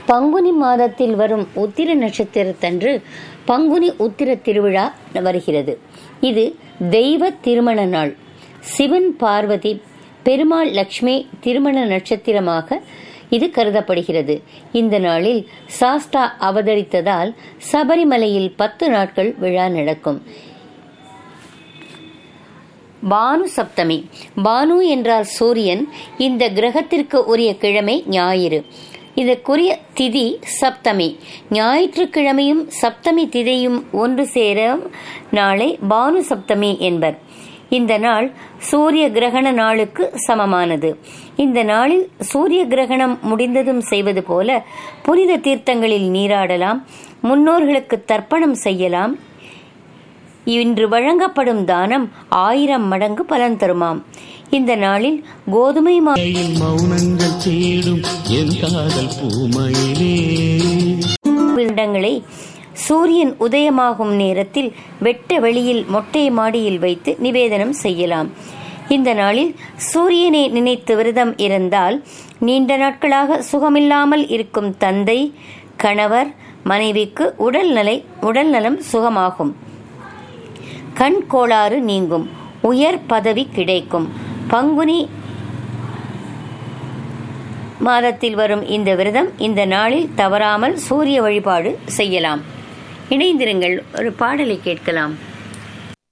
பங்குனி மாதத்தில் வரும் உத்திர நட்சத்திரத்தன்று பங்குனி உத்திர திருவிழா வருகிறது இது தெய்வ திருமண நாள் சிவன் பார்வதி பெருமாள் லட்சுமி திருமண நட்சத்திரமாக இது கருதப்படுகிறது இந்த நாளில் சாஸ்தா அவதரித்ததால் சபரிமலையில் பத்து நாட்கள் விழா நடக்கும் பானு சப்தமி பானு என்றால் சூரியன் இந்த கிரகத்திற்கு உரிய கிழமை ஞாயிறு இதற்குரிய திதி சப்தமி ஞாயிற்றுக்கிழமையும் சப்தமி திதியும் ஒன்று சேர நாளை பானு சப்தமி என்பர் இந்த நாள் சூரிய கிரகண நாளுக்கு சமமானது இந்த நாளில் சூரிய கிரகணம் முடிந்ததும் செய்வது போல புனித தீர்த்தங்களில் நீராடலாம் முன்னோர்களுக்கு தர்ப்பணம் செய்யலாம் இன்று வழங்கப்படும் தானம் ஆயிரம் மடங்கு பலன் தருமாம் இந்த நாளில் கோதுமை மா மழையில் மௌனங்கள் தேடும் என் காதல் பூமயிலே பிண்டங்களை சூரியன் உதயமாகும் நேரத்தில் வெட்ட வெளியில் மொட்டை மாடியில் வைத்து நிவேதனம் செய்யலாம் இந்த நாளில் சூரியனை நினைத்து விரதம் இருந்தால் நீண்ட நாட்களாக சுகமில்லாமல் இருக்கும் தந்தை கணவர் மனைவிக்கு உடல்நலை உடல்நலம் சுகமாகும் கண் கோளாறு நீங்கும் உயர் பதவி கிடைக்கும் பங்குனி மாதத்தில் வரும் இந்த விரதம் இந்த நாளில் தவறாமல் சூரிய வழிபாடு செய்யலாம் இணைந்திருங்கள் ஒரு பாடலை கேட்கலாம்